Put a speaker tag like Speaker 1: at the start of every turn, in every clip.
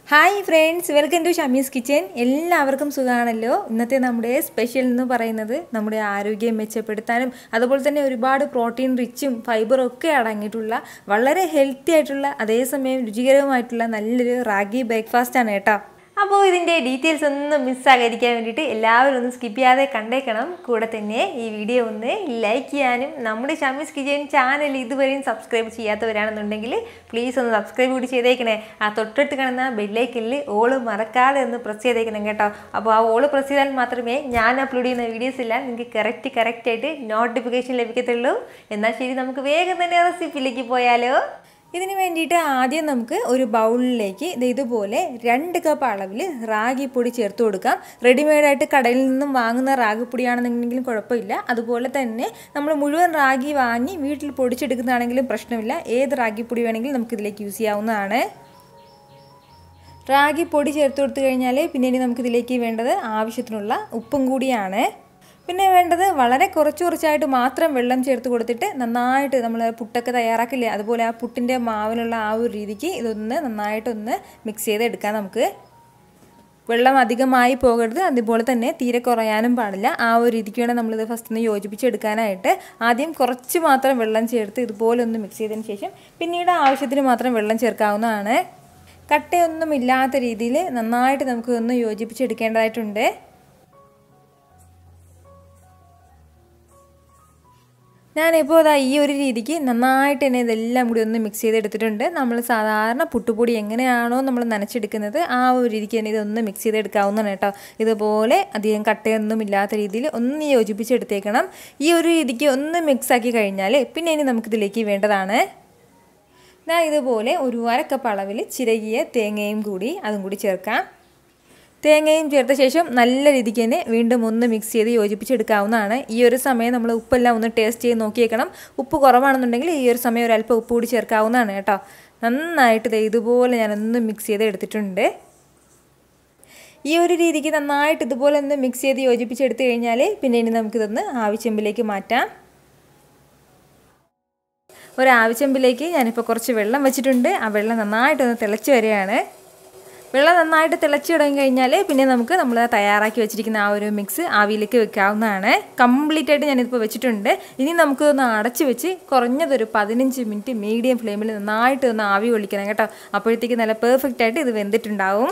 Speaker 1: hi friends welcome to Shamees kitchen എല്ലാവർക്കും സുഖമാണല്ലോ ഇന്നത്തെ നമ്മുടെ സ്പെഷ്യൽ എന്ന് പറയുന്നത് നമ്മുടെ ആരോഗ്യം മെച്ചപ്പെടുത്താനും അതുപോലെ തന്നെ ഒരുപാട് പ്രോട്ടീൻ റിച്ചും ഫൈബറും ഒക്കെ അടങ്ങിയിട്ടുള്ള വളരെ ഹെൽത്തി ആയിട്ടുള്ള അതേസമയം രുചികരവുമായിട്ടുള്ള നല്ലൊരു റാഗി ബ്രേക്ക്ഫാസ്റ്റ് ആണ് കേട്ടോ അപ്പോൾ ഇതിൻ്റെ ഡീറ്റെയിൽസ് ഒന്നും മിസ്സാകാതിരിക്കാൻ വേണ്ടിയിട്ട് എല്ലാവരും ഒന്ന് സ്കിപ്പ് ചെയ്യാതെ കണ്ടേക്കണം കൂടെ തന്നെ ഈ വീഡിയോ ഒന്ന് ലൈക്ക് ചെയ്യാനും നമ്മുടെ ഷമീസ് കിച്ചൻ ചാനൽ ഇതുവരെയും സബ്സ്ക്രൈബ് ചെയ്യാത്തവരാണെന്നുണ്ടെങ്കിൽ പ്ലീസ് ഒന്ന് സബ്സ്ക്രൈബ് കൂടി ചെയ്തേക്കണേ ആ തൊട്ടിട്ട് കാണുന്ന ബെല്ലൈക്കനിൽ ഓള് മറക്കാതെ ഒന്ന് പ്രസ് ചെയ്തേക്കണം കേട്ടോ അപ്പോൾ ആ ഓള് പ്രസ് ചെയ്താൽ മാത്രമേ ഞാൻ അപ്ലോഡ് ചെയ്യുന്ന വീഡിയോസ് എല്ലാം നിങ്ങൾക്ക് കറക്റ്റ് കറക്റ്റായിട്ട് നോട്ടിഫിക്കേഷൻ ലഭിക്കത്തുള്ളൂ എന്നാൽ ശരി നമുക്ക് വേഗം തന്നെ റെസിപ്പിയിലേക്ക് പോയാലോ ഇതിന് വേണ്ടിയിട്ട് ആദ്യം നമുക്ക് ഒരു ബൗളിലേക്ക് ഇത് ഇതുപോലെ രണ്ട് കപ്പ് അളവിൽ റാഗിപ്പൊടി ചേർത്ത് കൊടുക്കാം റെഡിമെയ്ഡായിട്ട് കടയിൽ നിന്നും വാങ്ങുന്ന റാഗിപ്പൊടിയാണെന്നുണ്ടെങ്കിലും കുഴപ്പമില്ല അതുപോലെ തന്നെ നമ്മൾ മുഴുവൻ റാഗി വാങ്ങി വീട്ടിൽ പൊടിച്ചെടുക്കുന്നതാണെങ്കിലും പ്രശ്നമില്ല ഏത് റാഗിപ്പൊടി വേണമെങ്കിലും നമുക്ക് ഇതിലേക്ക് യൂസ് ചെയ്യാവുന്നതാണ് റാഗി പൊടി ചേർത്ത് കൊടുത്തു കഴിഞ്ഞാൽ പിന്നെ ഇനി നമുക്കിതിലേക്ക് വേണ്ടത് ആവശ്യത്തിനുള്ള ഉപ്പും കൂടിയാണ് പിന്നെ വേണ്ടത് വളരെ കുറച്ച് കുറച്ചായിട്ട് മാത്രം വെള്ളം ചേർത്ത് കൊടുത്തിട്ട് നന്നായിട്ട് നമ്മൾ പുട്ടൊക്കെ തയ്യാറാക്കില്ലേ അതുപോലെ ആ പുട്ടിൻ്റെ മാവിനുള്ള ആ ഒരു രീതിക്ക് ഇതൊന്ന് നന്നായിട്ടൊന്ന് മിക്സ് ചെയ്തെടുക്കാം നമുക്ക് വെള്ളം അധികമായി പോകരുത് അതുപോലെ തന്നെ തീരെ കുറയാനും പാടില്ല ആ ഒരു രീതിക്ക് വേണം നമ്മളിത് ഫസ്റ്റ് ഒന്ന് യോജിപ്പിച്ചെടുക്കാനായിട്ട് ആദ്യം കുറച്ച് മാത്രം വെള്ളം ചേർത്ത് ഇതുപോലെ ഒന്ന് മിക്സ് ചെയ്തതിന് ശേഷം പിന്നീട് ആവശ്യത്തിന് മാത്രം വെള്ളം ചേർക്കാവുന്നതാണ് കട്ടയൊന്നും ഇല്ലാത്ത രീതിയിൽ നന്നായിട്ട് നമുക്ക് ഒന്ന് യോജിപ്പിച്ചെടുക്കേണ്ടതായിട്ടുണ്ട് ഞാനിപ്പോൾ അതാ ഈ ഒരു രീതിക്ക് നന്നായിട്ട് തന്നെ ഇതെല്ലാം കൂടി ഒന്ന് മിക്സ് ചെയ്തെടുത്തിട്ടുണ്ട് നമ്മൾ സാധാരണ പുട്ടുപൊടി എങ്ങനെയാണോ നമ്മൾ നനച്ചെടുക്കുന്നത് ആ ഒരു രീതിക്ക് തന്നെ ഇതൊന്ന് മിക്സ് ചെയ്തെടുക്കാവുന്നതാണ് കേട്ടോ ഇതുപോലെ അധികം കട്ടയൊന്നും ഇല്ലാത്ത രീതിയിൽ ഒന്ന് യോജിപ്പിച്ചെടുത്തേക്കണം ഈ ഒരു രീതിക്ക് ഒന്ന് മിക്സ് ആക്കി കഴിഞ്ഞാൽ പിന്നെ ഇനി നമുക്കിതിലേക്ക് വേണ്ടതാണ് ഞാൻ ഇതുപോലെ ഒരു അരക്കപ്പ് അളവിൽ ചിരകിയ തേങ്ങയും കൂടി അതും കൂടി ചേർക്കാം തേങ്ങയും ചേർത്ത ശേഷം നല്ല രീതിക്ക് തന്നെ വീണ്ടും ഒന്ന് മിക്സ് ചെയ്ത് യോജിപ്പിച്ചെടുക്കാവുന്നതാണ് ഈ ഒരു സമയം നമ്മൾ ഉപ്പെല്ലാം ഒന്ന് ടേസ്റ്റ് ചെയ്ത് നോക്കിയേക്കണം ഉപ്പ് കുറവാണെന്നുണ്ടെങ്കിൽ ഈ ഒരു സമയം ഒരല്പം ഉപ്പ് കൂടി ചേർക്കാവുന്നതാണ് കേട്ടോ നന്നായിട്ട് ദേ ഇതുപോലെ ഞാനൊന്ന് മിക്സ് ചെയ്ത് എടുത്തിട്ടുണ്ട് ഈ ഒരു രീതിക്ക് നന്നായിട്ട് ഇതുപോലെ ഒന്ന് മിക്സ് ചെയ്ത് യോജിപ്പിച്ചെടുത്ത് കഴിഞ്ഞാൽ പിന്നെ ഇനി നമുക്കിതൊന്ന് ആവശ്യമ്പിലേക്ക് മാറ്റാം ഒരാവശ്യമ്പിലേക്ക് ഞാനിപ്പോൾ കുറച്ച് വെള്ളം വെച്ചിട്ടുണ്ട് ആ വെള്ളം നന്നായിട്ടൊന്ന് തിളച്ച് വരികയാണ് വെള്ളം നന്നായിട്ട് തിളച്ച് തുടങ്ങി കഴിഞ്ഞാൽ പിന്നെ നമുക്ക് നമ്മൾ തയ്യാറാക്കി വെച്ചിരിക്കുന്ന ആ ഒരു മിക്സ് ആവിയിലേക്ക് വെക്കാവുന്നതാണ് കംപ്ലീറ്റ് ആയിട്ട് ഞാനിപ്പോൾ വെച്ചിട്ടുണ്ട് ഇനി നമുക്ക് ഒന്ന് അടച്ച് വെച്ച് കുറഞ്ഞതൊരു പതിനഞ്ച് മിനിറ്റ് മീഡിയം ഫ്ലെയിമിൽ നന്നായിട്ട് ഒന്ന് ആവി ഒളിക്കണം കേട്ടോ അപ്പോഴത്തേക്ക് നല്ല പെർഫെക്റ്റ് ആയിട്ട് ഇത് വെന്തിട്ടുണ്ടാവും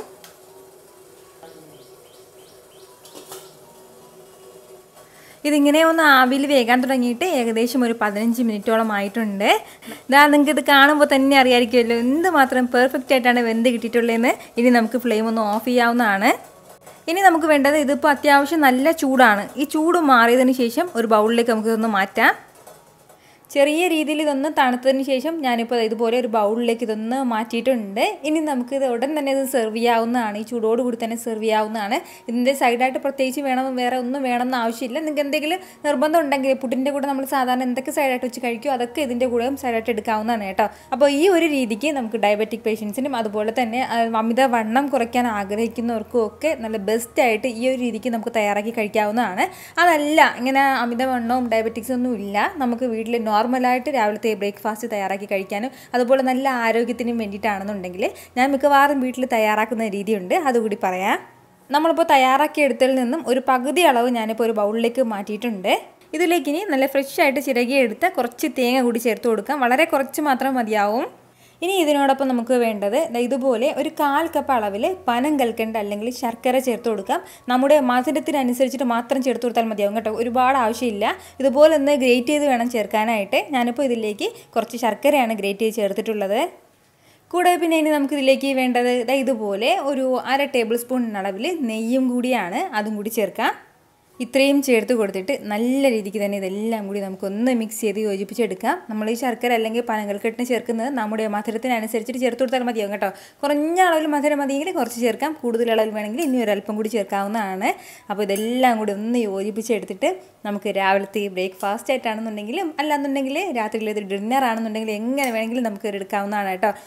Speaker 1: ഇതിങ്ങനെ ഒന്ന് ആവിയിൽ വേകാൻ തുടങ്ങിയിട്ട് ഏകദേശം ഒരു പതിനഞ്ച് മിനിറ്റോളം ആയിട്ടുണ്ട് ഇതാ നിങ്ങൾക്ക് ഇത് കാണുമ്പോൾ തന്നെ അറിയാമായിരിക്കുമല്ലോ എന്തുമാത്രം പെർഫെക്റ്റ് ആയിട്ടാണ് വെന്ത് കിട്ടിയിട്ടുള്ളതെന്ന് ഇനി നമുക്ക് ഫ്ലെയിം ഒന്ന് ഓഫ് ചെയ്യാവുന്നതാണ് ഇനി നമുക്ക് വേണ്ടത് ഇതിപ്പോൾ അത്യാവശ്യം നല്ല ചൂടാണ് ഈ ചൂട് മാറിയതിന് ശേഷം ഒരു ബൗളിലേക്ക് നമുക്ക് ഇതൊന്ന് മാറ്റാം ചെറിയ രീതിയിൽ ഇതൊന്ന് തണുത്തതിന് ശേഷം ഞാനിപ്പോൾ ഇതുപോലെ ഒരു ബൗളിലേക്ക് ഇതൊന്ന് മാറ്റിയിട്ടുണ്ട് ഇനി നമുക്ക് ഇത് ഉടൻ തന്നെ ഇത് സെർവ് ചെയ്യാവുന്നതാണ് ഈ ചൂടോടുകൂടി തന്നെ സെർവ് ചെയ്യാവുന്നതാണ് ഇതിൻ്റെ സൈഡായിട്ട് പ്രത്യേകിച്ച് വേണം വേറെ ഒന്നും വേണമെന്ന് ആവശ്യമില്ല നിങ്ങൾക്ക് എന്തെങ്കിലും നിർബന്ധം ഉണ്ടെങ്കിൽ പുട്ടിൻ്റെ കൂടെ നമ്മൾ സാധാരണ എന്തൊക്കെ സൈഡായിട്ട് വെച്ച് കഴിക്കുമോ അതൊക്കെ ഇതിൻ്റെ കൂടെയും സൈഡായിട്ട് എടുക്കാവുന്നതാണ് കേട്ടോ അപ്പോൾ ഈ ഒരു രീതിക്ക് നമുക്ക് ഡയബറ്റിക് പേഷ്യൻസിനും അതുപോലെ തന്നെ അമിത വണ്ണം കുറയ്ക്കാൻ ആഗ്രഹിക്കുന്നവർക്കും ഒക്കെ നല്ല ബെസ്റ്റായിട്ട് ഈ ഒരു രീതിക്ക് നമുക്ക് തയ്യാറാക്കി കഴിക്കാവുന്നതാണ് അതല്ല ഇങ്ങനെ അമിത വണ്ണവും ഡയബറ്റിക്സും ഒന്നും ഇല്ല നമുക്ക് വീട്ടിൽ നോർമലായിട്ട് രാവിലത്തെ ബ്രേക്ക്ഫാസ്റ്റ് തയ്യാറാക്കി കഴിക്കാനും അതുപോലെ നല്ല ആരോഗ്യത്തിനും വേണ്ടിയിട്ടാണെന്നുണ്ടെങ്കിൽ ഞാൻ മിക്കവാറും വീട്ടിൽ തയ്യാറാക്കുന്ന രീതിയുണ്ട് അതുകൂടി പറയാം നമ്മളിപ്പോൾ തയ്യാറാക്കി എടുത്തതിൽ നിന്നും ഒരു പകുതി അളവ് ഞാനിപ്പോൾ ഒരു ബൗളിലേക്ക് മാറ്റിയിട്ടുണ്ട് ഇതിലേക്ക് ഇനി നല്ല ഫ്രഷ് ആയിട്ട് ചിരകിയെടുത്ത കുറച്ച് തേങ്ങ കൂടി ചേർത്ത് കൊടുക്കാം വളരെ കുറച്ച് മാത്രം മതിയാവും ഇനി ഇതിനോടൊപ്പം നമുക്ക് വേണ്ടത് ഇതുപോലെ ഒരു കാൽ കപ്പ് അളവിൽ പനം കൽക്കണ്ട അല്ലെങ്കിൽ ശർക്കര ചേർത്ത് കൊടുക്കാം നമ്മുടെ മധുരത്തിനനുസരിച്ചിട്ട് മാത്രം ചേർത്ത് കൊടുത്താൽ മതിയാവും കേട്ടോ ഒരുപാട് ആവശ്യമില്ല ഇതുപോലെ ഒന്ന് ഗ്രേറ്റ് ചെയ്ത് വേണം ചേർക്കാനായിട്ട് ഞാനിപ്പോൾ ഇതിലേക്ക് കുറച്ച് ശർക്കരയാണ് ഗ്രേറ്റ് ചെയ്ത് ചേർത്തിട്ടുള്ളത് കൂടെ പിന്നെ ഇനി നമുക്കിതിലേക്ക് വേണ്ടത് ഇതുപോലെ ഒരു അര ടേബിൾ സ്പൂൺ അളവിൽ നെയ്യും കൂടിയാണ് അതും കൂടി ചേർക്കാം ഇത്രയും ചേർത്ത് കൊടുത്തിട്ട് നല്ല രീതിക്ക് തന്നെ ഇതെല്ലാം കൂടി നമുക്കൊന്ന് മിക്സ് ചെയ്ത് യോജിപ്പിച്ചെടുക്കാം നമ്മൾ ഈ ശർക്കര അല്ലെങ്കിൽ പനങ്കൽക്കെട്ടിന് ചേർക്കുന്നത് നമ്മുടെ മധുരത്തിനനുസരിച്ചിട്ട് ചേർത്ത് കൊടുത്താൽ മതിയാവും കേട്ടോ കുറഞ്ഞ അളവിൽ മധുരം മതിയെങ്കിൽ കുറച്ച് ചേർക്കാം കൂടുതൽ അളവിൽ വേണമെങ്കിൽ ഇനി ഒരല്പം കൂടി ചേർക്കാവുന്നതാണ് അപ്പോൾ ഇതെല്ലാം കൂടി ഒന്ന് യോജിപ്പിച്ചെടുത്തിട്ട് നമുക്ക് രാവിലത്തെ ബ്രേക്ക്ഫാസ്റ്റ് ആയിട്ടാണെന്നുണ്ടെങ്കിലും അല്ലാന്നുണ്ടെങ്കിൽ രാത്രിയിലേത് ഡിന്നർ ആണെന്നുണ്ടെങ്കിൽ എങ്ങനെ വേണമെങ്കിലും നമുക്ക് എടുക്കാവുന്നതാണ് കേട്ടോ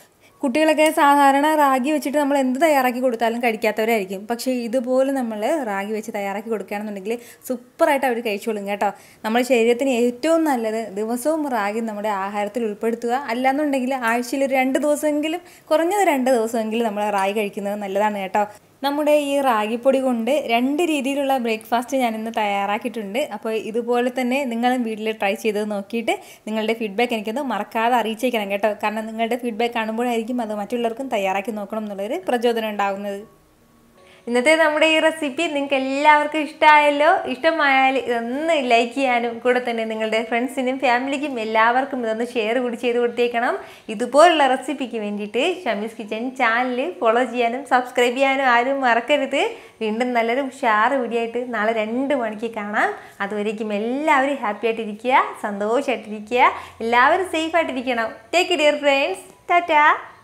Speaker 1: കുട്ടികളൊക്കെ സാധാരണ റാഗി വെച്ചിട്ട് നമ്മൾ എന്ത് തയ്യാറാക്കി കൊടുത്താലും കഴിക്കാത്തവരായിരിക്കും പക്ഷേ ഇതുപോലെ നമ്മൾ റാഗി വെച്ച് തയ്യാറാക്കി കൊടുക്കുകയാണെന്നുണ്ടെങ്കിൽ സൂപ്പറായിട്ട് അവർ കഴിച്ചോളും കേട്ടോ നമ്മുടെ ശരീരത്തിന് ഏറ്റവും നല്ലത് ദിവസവും റാഗി നമ്മുടെ ആഹാരത്തിൽ ഉൾപ്പെടുത്തുക അല്ലാന്നുണ്ടെങ്കിൽ ആഴ്ചയിൽ ഒരു രണ്ട് ദിവസമെങ്കിലും കുറഞ്ഞത് രണ്ട് ദിവസമെങ്കിലും നമ്മൾ റാഗി കഴിക്കുന്നത് നല്ലതാണ് കേട്ടോ നമ്മുടെ ഈ റാഗിപ്പൊടി കൊണ്ട് രണ്ട് രീതിയിലുള്ള ബ്രേക്ക്ഫാസ്റ്റ് ഞാൻ ഇന്ന് തയ്യാറാക്കിയിട്ടുണ്ട് അപ്പോൾ ഇതുപോലെ തന്നെ നിങ്ങളും വീട്ടിൽ ട്രൈ ചെയ്ത് നോക്കിയിട്ട് നിങ്ങളുടെ ഫീഡ്ബാക്ക് എനിക്കൊന്ന് മറക്കാതെ അറിയിച്ചേക്കണം കേട്ടോ കാരണം നിങ്ങളുടെ ഫീഡ്ബാക്ക് കാണുമ്പോഴായിരിക്കും അത് മറ്റുള്ളവർക്കും തയ്യാറാക്കി നോക്കണം എന്നുള്ളൊരു പ്രചോദനം ഉണ്ടാകുന്നത് ഇന്നത്തെ നമ്മുടെ ഈ റെസിപ്പി നിങ്ങൾക്ക് എല്ലാവർക്കും ഇഷ്ടമായല്ലോ ഇഷ്ടമായാൽ ഇതൊന്ന് ലൈക്ക് ചെയ്യാനും കൂടെ തന്നെ നിങ്ങളുടെ ഫ്രണ്ട്സിനും ഫാമിലിക്കും എല്ലാവർക്കും ഇതൊന്ന് ഷെയർ കൂടി ചെയ്ത് കൊടുത്തേക്കണം ഇതുപോലുള്ള റെസിപ്പിക്ക് വേണ്ടിയിട്ട് ഷമീസ് കിച്ചൻ ചാനൽ ഫോളോ ചെയ്യാനും സബ്സ്ക്രൈബ് ചെയ്യാനും ആരും മറക്കരുത് വീണ്ടും നല്ലൊരു ഉഷാറ് വീഡിയോ ആയിട്ട് നാളെ രണ്ട് മണിക്ക് കാണാം അതുവരേക്കും എല്ലാവരും ഹാപ്പി ആയിട്ടിരിക്കുക സന്തോഷമായിട്ടിരിക്കുക എല്ലാവരും സേഫ് ആയിട്ടിരിക്കണം ടേക്ക് ഡിയർ ഫ്രണ്ട്സ് ടാറ്റാ